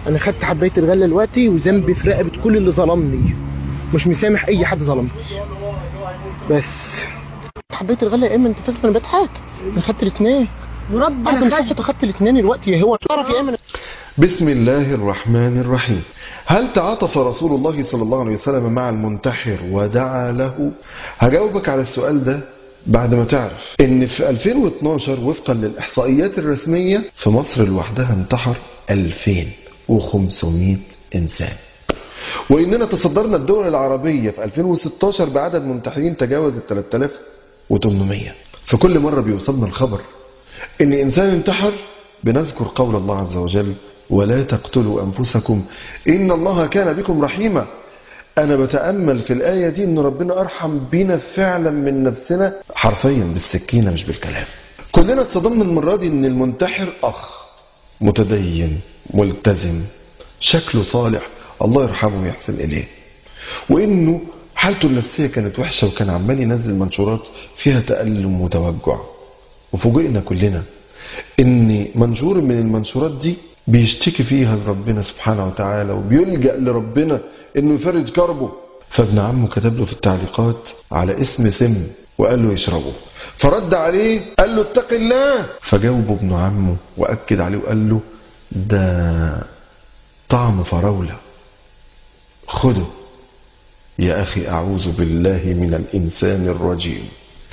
انا خدت حبايه الغله دلوقتي وذنبي في رقبه كل اللي ظلمني مش مسامح اي حد ظلمني بس حبايه الغله يا اما انت فاكر انا بضحك انا خدت الاثنين بعد وربنا ما خد صحيت اخدت الاثنين دلوقتي هو تعرف يا اما بسم الله الرحمن الرحيم هل تعاطف رسول الله صلى الله عليه وسلم مع المنتحر ودعا له هجاوبك على السؤال ده بعد ما تعرف ان في 2012 وفقا للاحصائيات الرسمية في مصر لوحدها انتحر 2500 انسان واننا تصدرنا الدول العربية في 2016 بعدد منتحرين تجاوز ال 3800 في كل مرة بيوصلنا الخبر ان انسان انتحر بنذكر قول الله عز وجل ولا تقتلوا انفسكم ان الله كان بكم رحيما انا بتامل في الايه دي ان ربنا ارحم بينا فعلا من نفسنا حرفيا بالسكينه مش بالكلام كلنا اتصدمنا المره دي ان المنتحر اخ متدين ملتزم شكله صالح الله يرحمه ويحسن اليه وانه حالته النفسيه كانت وحشه وكان عمال ينزل منشورات فيها تالم وتوجع وفوجئنا كلنا ان منشور من المنشورات دي بيشتكي فيها لربنا سبحانه وتعالى وبيلجأ لربنا انه يفرج كربه فابن عمه كتب له في التعليقات على اسم سم وقال له يشربه فرد عليه قال له اتق الله فجاوبه ابن عمه واكد عليه وقال له ده طعم فراوله خده يا اخي اعوذ بالله من الانسان الرجيم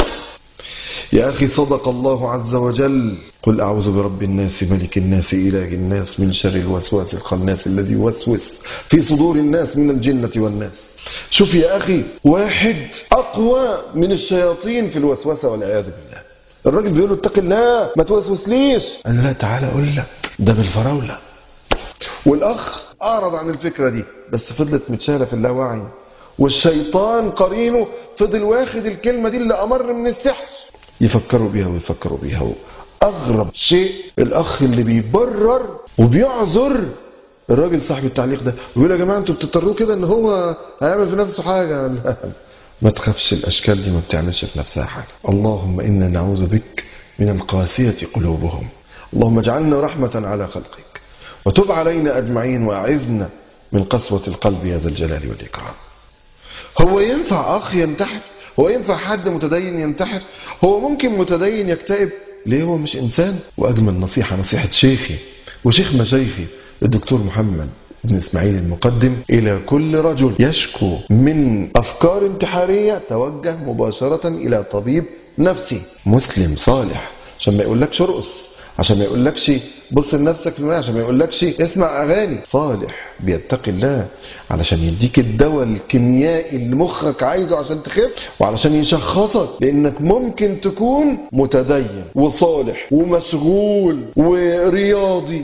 يا أخي صدق الله عز وجل قل أعوذ برب الناس ملك الناس إله الناس من شر الوسواس الخناس الذي يوسوس في صدور الناس من الجنة والناس شوف يا أخي واحد أقوى من الشياطين في الوسوسة والعياذ بالله الراجل بيقول له اتق الله ما توسوسليش قال لا تعالى أقول لك ده بالفراولة والأخ أعرض عن الفكرة دي بس فضلت متشالة في اللاوعي والشيطان قرينه فضل واخد الكلمة دي اللي أمر من السحر يفكروا بيها ويفكروا بيها أغرب شيء الأخ اللي بيبرر وبيعذر الراجل صاحب التعليق ده ويقول يا جماعة انتوا بتضطروه كده ان هو هيعمل في نفسه حاجة لا ما تخافش الأشكال دي ما بتعملش في نفسها حاجة اللهم إنا نعوذ بك من القاسية قلوبهم اللهم اجعلنا رحمة على خلقك وتب علينا أجمعين وأعذنا من قسوة القلب يا ذا الجلال والإكرام هو ينفع أخ ينتحر هو ينفع حد متدين ينتحر هو ممكن متدين يكتئب ليه هو مش إنسان وأجمل نصيحة نصيحة شيخي وشيخ مشايخي الدكتور محمد بن إسماعيل المقدم إلى كل رجل يشكو من أفكار انتحارية توجه مباشرة إلى طبيب نفسي مسلم صالح عشان ما يقولكش ارقص عشان ما يقولكش بص لنفسك في المرايه عشان ما يقولكش اسمع اغاني صالح بيتقي الله علشان يديك الدواء الكيميائي اللي مخك عايزه عشان تخف وعلشان يشخصك لانك ممكن تكون متدين وصالح ومشغول ورياضي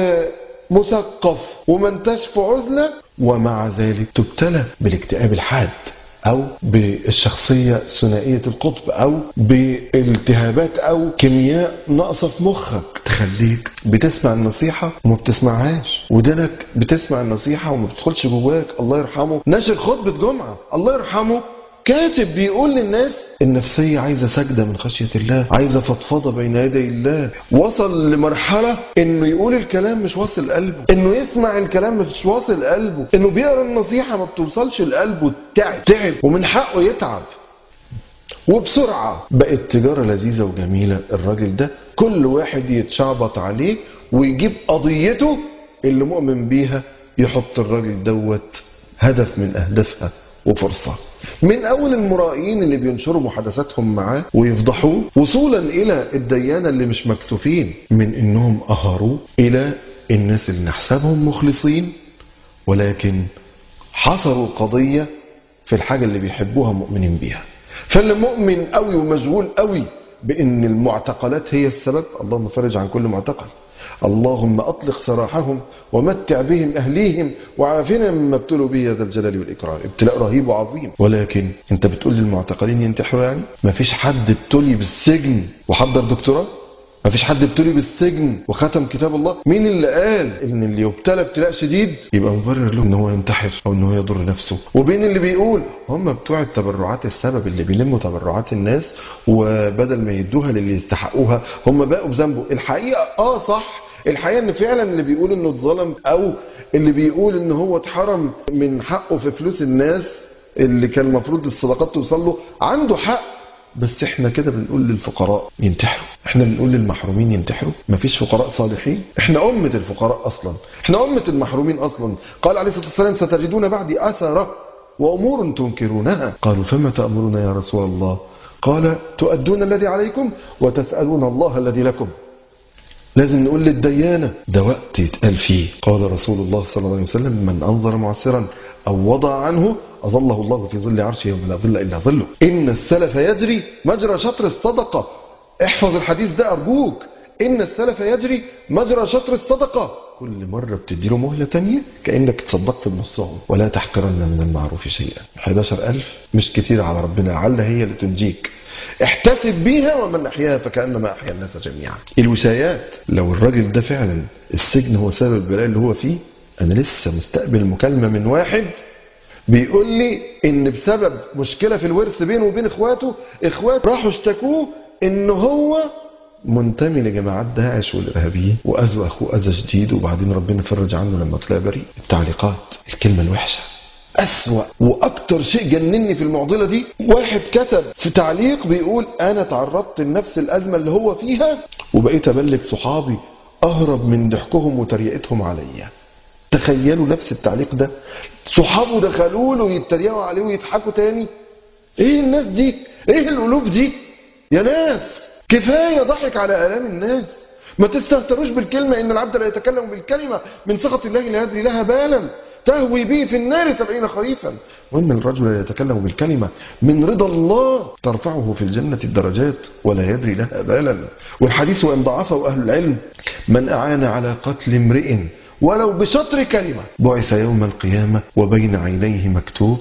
ومثقف وما انتش في عزله ومع ذلك تبتلى بالاكتئاب الحاد او بالشخصيه ثنائيه القطب او بالتهابات او كيمياء ناقصه في مخك تخليك بتسمع النصيحه وما بتسمعهاش ودنك بتسمع النصيحه وما بتدخلش جواك الله يرحمه ناشر خطبه جمعه الله يرحمه كاتب بيقول للناس النفسية عايزة سجدة من خشية الله عايزة فضفضة بين يدي الله وصل لمرحلة انه يقول الكلام مش واصل قلبه انه يسمع الكلام مش واصل قلبه انه بيقرا النصيحة ما بتوصلش لقلبه تعب تعب ومن حقه يتعب وبسرعة بقت تجارة لذيذة وجميلة الراجل ده كل واحد يتشعبط عليه ويجيب قضيته اللي مؤمن بيها يحط الراجل دوت هدف من أهدافها وفرصة من أول المرائين اللي بينشروا محادثاتهم معاه ويفضحوه وصولا إلى الديانة اللي مش مكسوفين من إنهم أهروه إلى الناس اللي نحسبهم مخلصين ولكن حصروا القضية في الحاجة اللي بيحبوها مؤمنين بيها فاللي مؤمن قوي ومشغول قوي بأن المعتقلات هي السبب اللهم فرج عن كل معتقل اللهم أطلق سراحهم ومتع بهم أهليهم وعافنا مما ابتلوا به ذا الجلال والإكرام ابتلاء رهيب وعظيم ولكن أنت بتقول للمعتقلين ينتحروا يعني ما فيش حد ابتلي بالسجن وحضر دكتوراه ما فيش حد ابتلي بالسجن وختم كتاب الله مين اللي قال ان اللي يبتلى ابتلاء شديد يبقى مبرر له ان هو ينتحر او ان هو يضر نفسه وبين اللي بيقول هم بتوع التبرعات السبب اللي بيلموا تبرعات الناس وبدل ما يدوها للي يستحقوها هم بقوا بذنبه الحقيقه اه صح الحقيقه ان فعلا اللي بيقول انه اتظلم او اللي بيقول ان هو اتحرم من حقه في فلوس الناس اللي كان المفروض الصدقات توصل له عنده حق بس احنا كده بنقول للفقراء ينتحروا احنا بنقول للمحرومين ينتحروا مفيش فقراء صالحين احنا أمة الفقراء أصلا احنا أمة المحرومين أصلا قال عليه الصلاة والسلام ستجدون بعدي أثرة وأمور تنكرونها قالوا فما تأمرون يا رسول الله قال تؤدون الذي عليكم وتسألون الله الذي لكم لازم نقول للديانة ده وقت يتقال فيه قال رسول الله صلى الله عليه وسلم من أنظر معسرا أو وضع عنه أظله الله في ظل عرشه يوم لا ظل إلا ظله إن السلف يجري مجرى شطر الصدقة احفظ الحديث ده أرجوك إن السلف يجري مجرى شطر الصدقة كل مرة بتدي له مهلة تانية كأنك تصدقت بنصهم ولا تحقرن من المعروف شيئا 11000 مش كتير على ربنا لعل هي اللي تنجيك احتسب بيها ومن احياها فكانما احيا الناس جميعا الوشايات لو الراجل ده فعلا السجن هو سبب البلاء اللي هو فيه انا لسه مستقبل مكالمه من واحد بيقول لي ان بسبب مشكله في الورث بينه وبين اخواته اخوات راحوا اشتكوه ان هو منتمي لجماعات داعش والارهابيين واذى اخوه اذى شديد وبعدين ربنا فرج عنه لما طلع بريء التعليقات الكلمه الوحشه أسوأ وأكتر شيء جنني في المعضلة دي واحد كتب في تعليق بيقول أنا تعرضت لنفس الأزمة اللي هو فيها وبقيت أبلغ صحابي أهرب من ضحكهم وتريقتهم عليا تخيلوا نفس التعليق ده صحابه دخلوا له يتريقوا عليه ويضحكوا تاني ايه الناس دي ايه القلوب دي يا ناس كفاية ضحك على آلام الناس ما تستهتروش بالكلمة إن العبد لا يتكلم بالكلمة من سخط الله لا يدري لها بالا تهوي به في النار سبعين خريفا وإن الرجل لا يتكلم بالكلمة من رضا الله ترفعه في الجنة الدرجات ولا يدري لها بالا والحديث وإن ضعفه أهل العلم من أعان على قتل امرئ ولو بشطر كلمة بعث يوم القيامة وبين عينيه مكتوب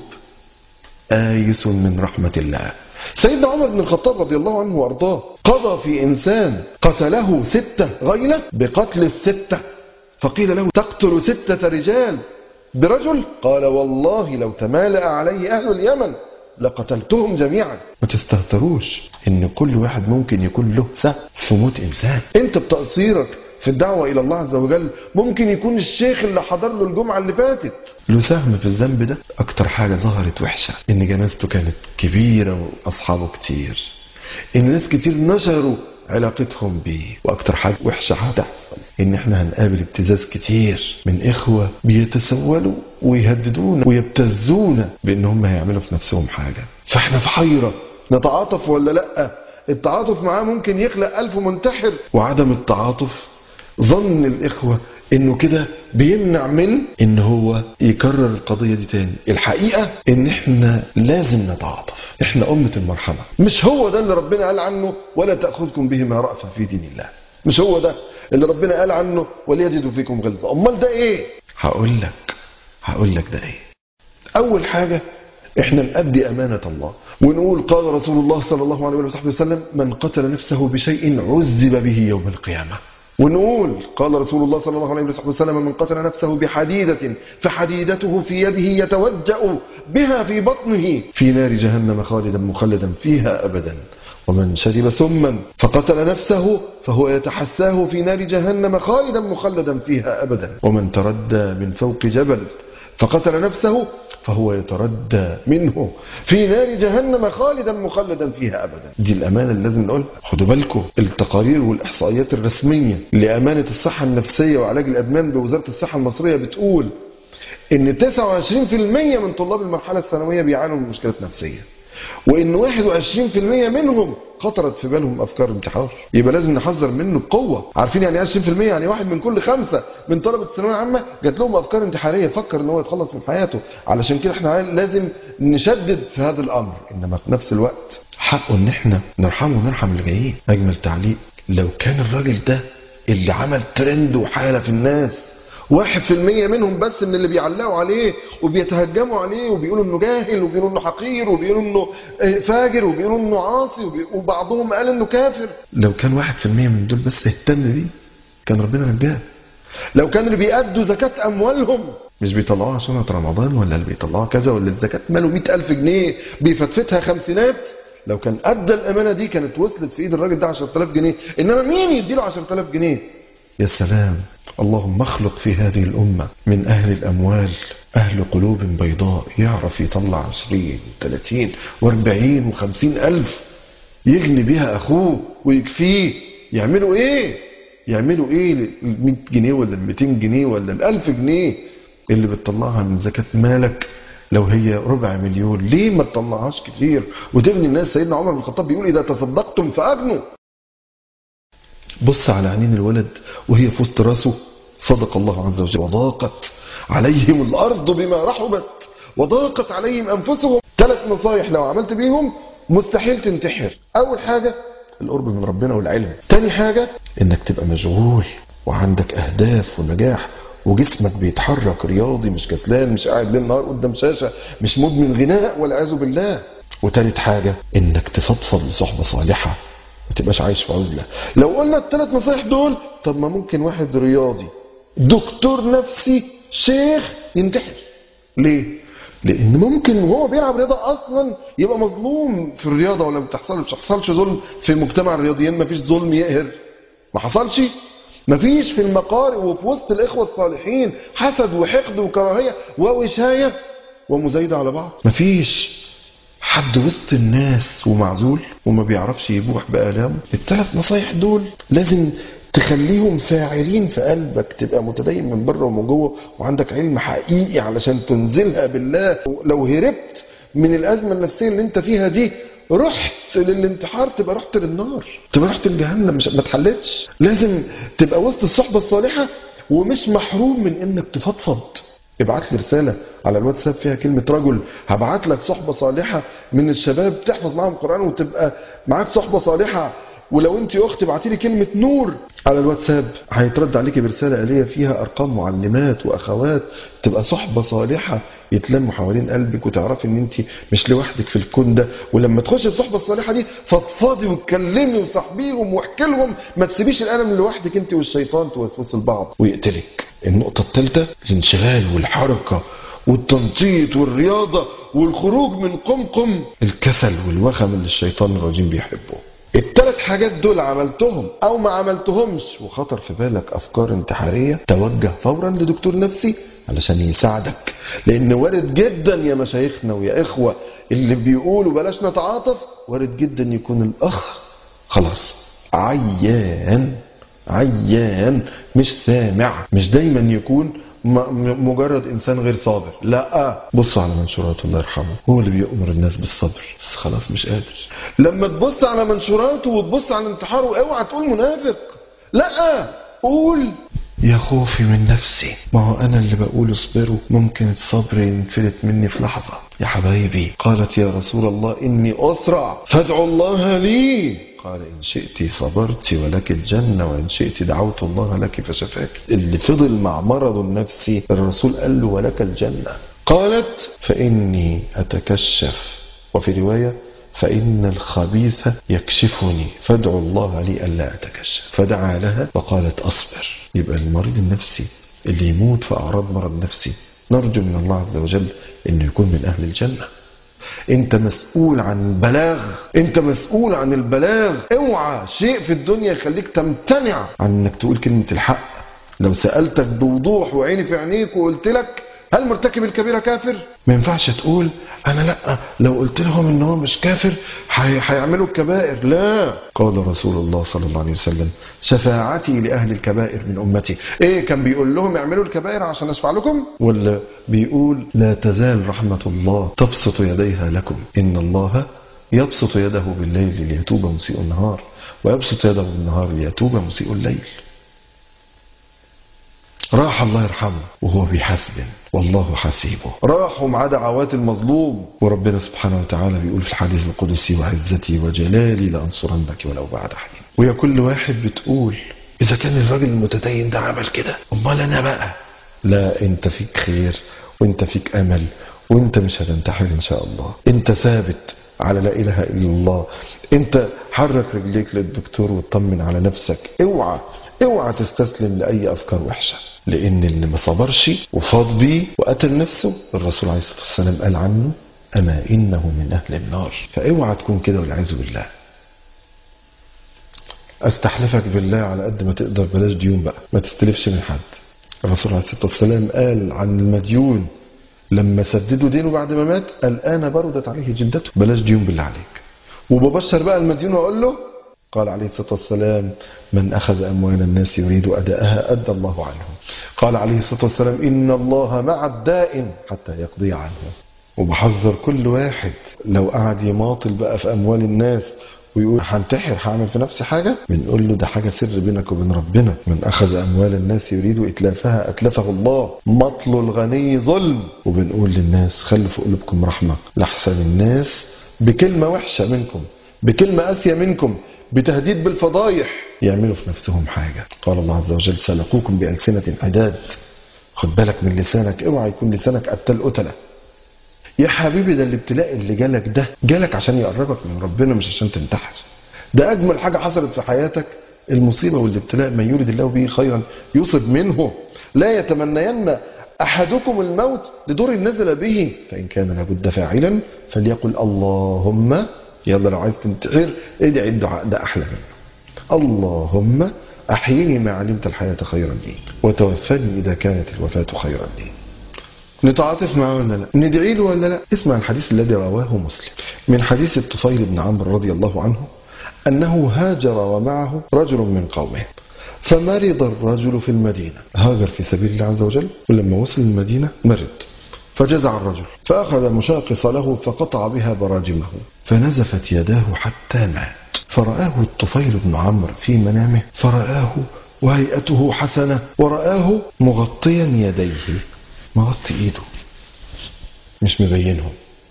آيس من رحمة الله سيدنا عمر بن الخطاب رضي الله عنه وارضاه قضى في انسان قتله ستة غيلة بقتل الستة فقيل له تقتل ستة رجال برجل قال والله لو تمالأ عليه اهل اليمن لقتلتهم جميعا ما تستهتروش ان كل واحد ممكن يكون له سهم في موت انسان انت بتقصيرك في الدعوة إلى الله عز وجل ممكن يكون الشيخ اللي حضر له الجمعة اللي فاتت له سهم في الذنب ده أكتر حاجة ظهرت وحشة إن جنازته كانت كبيرة وأصحابه كتير إن ناس كتير نشروا علاقتهم بيه وأكتر حاجة وحشة هتحصل إن إحنا هنقابل ابتزاز كتير من إخوة بيتسولوا ويهددونا ويبتزونا بإن هم هيعملوا في نفسهم حاجة فإحنا في حيرة نتعاطف ولا لأ التعاطف معاه ممكن يخلق ألف منتحر وعدم التعاطف ظن الإخوة إنه كده بيمنع من إن هو يكرر القضية دي تاني الحقيقة إن إحنا لازم نتعاطف إحنا أمة المرحمة مش هو ده اللي ربنا قال عنه ولا تأخذكم بهما رأفة في دين الله مش هو ده اللي ربنا قال عنه وليجدوا فيكم غلظة أمال ده إيه هقول لك هقول لك ده إيه أول حاجة احنا نأدي أمانة الله ونقول قال رسول الله صلى الله عليه وصحبه وسلم من قتل نفسه بشيء عذب به يوم القيامة ونقول قال رسول الله صلى الله عليه وصحبه وسلم من قتل نفسه بحديدة فحديدته في يده يتوجأ بها في بطنه في نار جهنم خالدا مخلدا فيها أبدا ومن شرب سما فقتل نفسه فهو يتحساه في نار جهنم خالدا مخلدا فيها أبدا ومن تردى من فوق جبل فقتل نفسه فهو يتردى منه في نار جهنم خالدا مخلدا فيها ابدا دي الامانه اللي لازم نقولها خدوا بالكم التقارير والاحصائيات الرسميه لامانه الصحه النفسيه وعلاج الادمان بوزاره الصحه المصريه بتقول ان 29% من طلاب المرحله الثانويه بيعانوا من مشكلات نفسيه وان 21% منهم خطرت في بالهم افكار انتحار يبقى لازم نحذر منه بقوه عارفين يعني ايه 20% يعني واحد من كل خمسه من طلبه الثانويه العامه جات لهم افكار انتحاريه فكر ان هو يتخلص من حياته علشان كده احنا لازم نشدد في هذا الامر انما في نفس الوقت حقه ان احنا نرحمه ونرحم اللي جايين اجمل تعليق لو كان الراجل ده اللي عمل ترند وحاله في الناس واحد في المية منهم بس من اللي بيعلقوا عليه وبيتهجموا عليه وبيقولوا انه جاهل وبيقولوا انه حقير وبيقولوا انه فاجر وبيقولوا انه عاصي وبعضهم قال انه كافر لو كان واحد في المية من دول بس اهتم بيه كان ربنا نجاه لو كان اللي بيأدوا زكاة أموالهم مش بيطلعوها عشان رمضان ولا اللي بيطلعوها كذا ولا الزكاة ماله مئة ألف جنيه بيفتفتها خمسينات لو كان أدى الأمانة دي كانت وصلت في إيد الراجل ده 10000 جنيه إنما مين يديله 10000 جنيه يا سلام اللهم اخلق في هذه الأمة من أهل الأموال أهل قلوب بيضاء يعرف يطلع عشرين ثلاثين واربعين وخمسين ألف يغني بها أخوه ويكفيه يعملوا إيه يعملوا إيه ال 100 جنيه ولا ال 200 جنيه ولا ال 1000 جنيه اللي بتطلعها من زكاة مالك لو هي ربع مليون ليه ما تطلعهاش كتير وتغني الناس سيدنا عمر بن الخطاب بيقول إذا تصدقتم فأغنوا بص على عينين الولد وهي في وسط راسه صدق الله عز وجل وضاقت عليهم الأرض بما رحبت وضاقت عليهم أنفسهم ثلاث نصايح لو عملت بيهم مستحيل تنتحر أول حاجة القرب من ربنا والعلم تاني حاجة إنك تبقى مشغول وعندك أهداف ونجاح وجسمك بيتحرك رياضي مش كسلان مش قاعد ليل نهار قدام شاشة مش مدمن غناء والعياذ بالله وتالت حاجة إنك تفضفض لصحبة صالحة ما تبقاش عايش في عزلة لو قلنا الثلاث نصايح دول طب ما ممكن واحد رياضي دكتور نفسي شيخ ينتحر ليه لان ممكن وهو بيلعب رياضه اصلا يبقى مظلوم في الرياضه ولا ما بتحصلش ما حصلش ظلم في مجتمع الرياضيين ما فيش ظلم يقهر ما حصلش ما فيش في المقارئ وفي وسط الاخوه الصالحين حسد وحقد وكراهيه ووشايه ومزايده على بعض ما فيش حد وسط الناس ومعزول وما بيعرفش يبوح بآلامه الثلاث نصايح دول لازم تخليهم فاعلين في قلبك تبقى متدين من بره ومن جوه وعندك علم حقيقي علشان تنزلها بالله لو هربت من الازمه النفسيه اللي انت فيها دي رحت للانتحار تبقى رحت للنار تبقى رحت لجهنم مش ما اتحلتش لازم تبقى وسط الصحبه الصالحه ومش محروم من انك تفضفض ابعت لي رساله على الواتساب فيها كلمه رجل هبعت لك صحبه صالحه من الشباب تحفظ معاهم القران وتبقى معاك صحبه صالحه ولو انت اخت ابعتي لي كلمه نور على الواتساب هيترد عليكي برساله آلية فيها ارقام معلمات واخوات تبقى صحبه صالحه يتلموا حوالين قلبك وتعرفي ان انت مش لوحدك في الكون ده ولما تخشي الصحبه الصالحه دي فضفضي واتكلمي وصاحبيهم واحكي لهم ما تسيبيش الالم لوحدك انت والشيطان توسوسوا لبعض ويقتلك النقطه الثالثه الانشغال والحركه والتنطيط والرياضه والخروج من قمقم الكسل والوخم اللي الشيطان الرجيم بيحبه الثلاث حاجات دول عملتهم او ما عملتهمش وخطر في بالك افكار انتحاريه توجه فورا لدكتور نفسي علشان يساعدك لان وارد جدا يا مشايخنا ويا اخوه اللي بيقولوا بلاش نتعاطف وارد جدا يكون الاخ خلاص عيان عيان مش سامع مش دايما يكون م- مجرد انسان غير صابر لا بص على منشوراته الله يرحمه هو اللي بيأمر الناس بالصبر بس خلاص مش قادر لما تبص على منشوراته وتبص على انتحاره اوعى تقول منافق لا قول يا خوفي من نفسي ما هو انا اللي بقول اصبروا ممكن الصبر ينفلت مني في لحظة يا حبايبي قالت يا رسول الله اني اسرع فادعوا الله لي قال إن شئت صبرت ولك الجنة وإن شئت دعوت الله لك فشفاك اللي فضل مع مرض النفسي الرسول قال له ولك الجنة قالت فإني أتكشف وفي رواية فإن الخبيث يكشفني فادعوا الله لي ألا أتكشف فدعا لها وقالت أصبر يبقى المريض النفسي اللي يموت في أعراض مرض نفسي نرجو من الله عز وجل أنه يكون من أهل الجنة انت مسؤول عن البلاغ انت مسؤول عن البلاغ اوعى شيء في الدنيا يخليك تمتنع عن انك تقول كلمة الحق لو سألتك بوضوح وعيني في عينيك وقلت لك هل مرتكب الكبيرة كافر ما ينفعش تقول انا لا لو قلت لهم ان هو مش كافر هي- هيعملوا الكبائر لا قال رسول الله صلى الله عليه وسلم شفاعتي لاهل الكبائر من امتي ايه كان بيقول لهم اعملوا الكبائر عشان اشفع لكم ولا بيقول لا تزال رحمة الله تبسط يديها لكم ان الله يبسط يده بالليل ليتوب مسيء النهار ويبسط يده بالنهار ليتوب مسيء الليل راح الله يرحمه وهو بيحاسبن والله حسيبه راحوا مع دعوات المظلوم وربنا سبحانه وتعالى بيقول في الحديث القدسي وعزتي وجلالي لأنصرنك ولو بعد حين ويا كل واحد بتقول إذا كان الراجل المتدين ده عمل كده أمال أنا بقى لا أنت فيك خير وأنت فيك أمل وأنت مش هتنتحر إن شاء الله أنت ثابت على لا إله إلا الله أنت حرك رجليك للدكتور واطمن على نفسك اوعى اوعى تستسلم لاي افكار وحشه لان اللي ما صبرش وفاض بيه وقتل نفسه الرسول عليه الصلاه والسلام قال عنه اما انه من اهل النار فاوعى تكون كده والعياذ بالله استحلفك بالله على قد ما تقدر بلاش ديون بقى ما تستلفش من حد الرسول عليه الصلاة والسلام قال عن المديون لما سددوا دينه بعد ما مات الآن بردت عليه جلدته بلاش ديون بالله عليك وببشر بقى المديون واقول له قال عليه الصلاة والسلام من أخذ أموال الناس يريد أداءها أدى الله عنه قال عليه الصلاة والسلام إن الله مع الدائن حتى يقضي عنه وبحذر كل واحد لو قعد يماطل بقى في أموال الناس ويقول هنتحر هعمل في نفسي حاجة بنقول له ده حاجة سر بينك وبين ربنا من أخذ أموال الناس يريد إتلافها أتلفه الله مطل الغني ظلم وبنقول للناس خلوا في قلوبكم رحمة لحسن الناس بكلمة وحشة منكم بكلمة قاسية منكم بتهديد بالفضايح يعملوا في نفسهم حاجة قال الله عز وجل سلقوكم بألسنة حداد خد بالك من لسانك اوعى يكون لسانك قتال قتله يا حبيبي ده الابتلاء اللي جالك ده جالك عشان يقربك من ربنا مش عشان تنتحر ده اجمل حاجه حصلت في حياتك المصيبه والابتلاء من يريد الله به خيرا يصب منه لا يتمنين احدكم الموت لدور نزل به فان كان لابد فاعلا فليقل اللهم يلا لو عايز تنتحر ادعي الدعاء ده احلى منه اللهم احيني ما علمت الحياه خيرا لي وتوفني اذا كانت الوفاه خيرا لي نتعاطف معه ولا لا ندعي له ولا لا اسمع الحديث الذي رواه مسلم من حديث الطفيل بن عمرو رضي الله عنه أنه هاجر ومعه رجل من قومه فمرض الرجل في المدينة هاجر في سبيل الله عز وجل ولما وصل المدينة مرض فجزع الرجل فأخذ مشاقص له فقطع بها براجمه فنزفت يداه حتى مات فرآه الطفيل بن عمرو في منامه فرآه وهيئته حسنة ورآه مغطيا يديه مغطي ايده مش مبينهم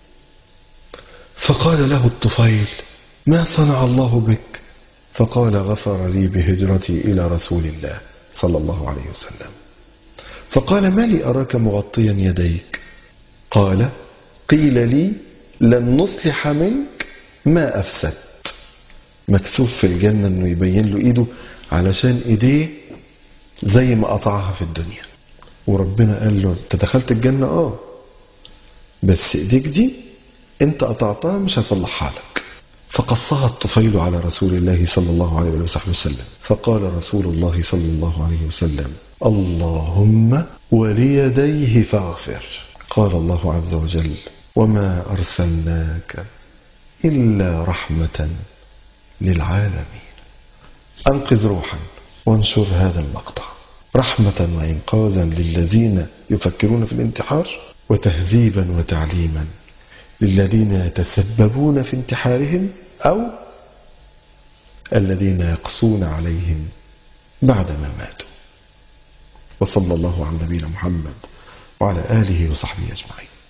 فقال له الطفيل ما صنع الله بك فقال غفر لي بهجرتي إلى رسول الله صلى الله عليه وسلم فقال ما لي أراك مغطيا يديك قال قيل لي لن نصلح منك ما أفسدت مكسوف في الجنة أنه يبين له إيده علشان إيديه زي ما قطعها في الدنيا وربنا قال له انت دخلت الجنة اه بس ايديك دي انت قطعتها مش هصلحها لك فقصها الطفيل على رسول الله صلى الله عليه وصحبه وسلم فقال رسول الله صلى الله عليه وسلم اللهم وليديه فاغفر قال الله عز وجل وما أرسلناك إلا رحمة للعالمين أنقذ روحا وانشر هذا المقطع رحمة وإنقاذا للذين يفكرون في الانتحار وتهذيبا وتعليما للذين يتسببون في انتحارهم أو الذين يقصون عليهم بعدما ماتوا وصلى الله على نبينا محمد وعلى آله وصحبه أجمعين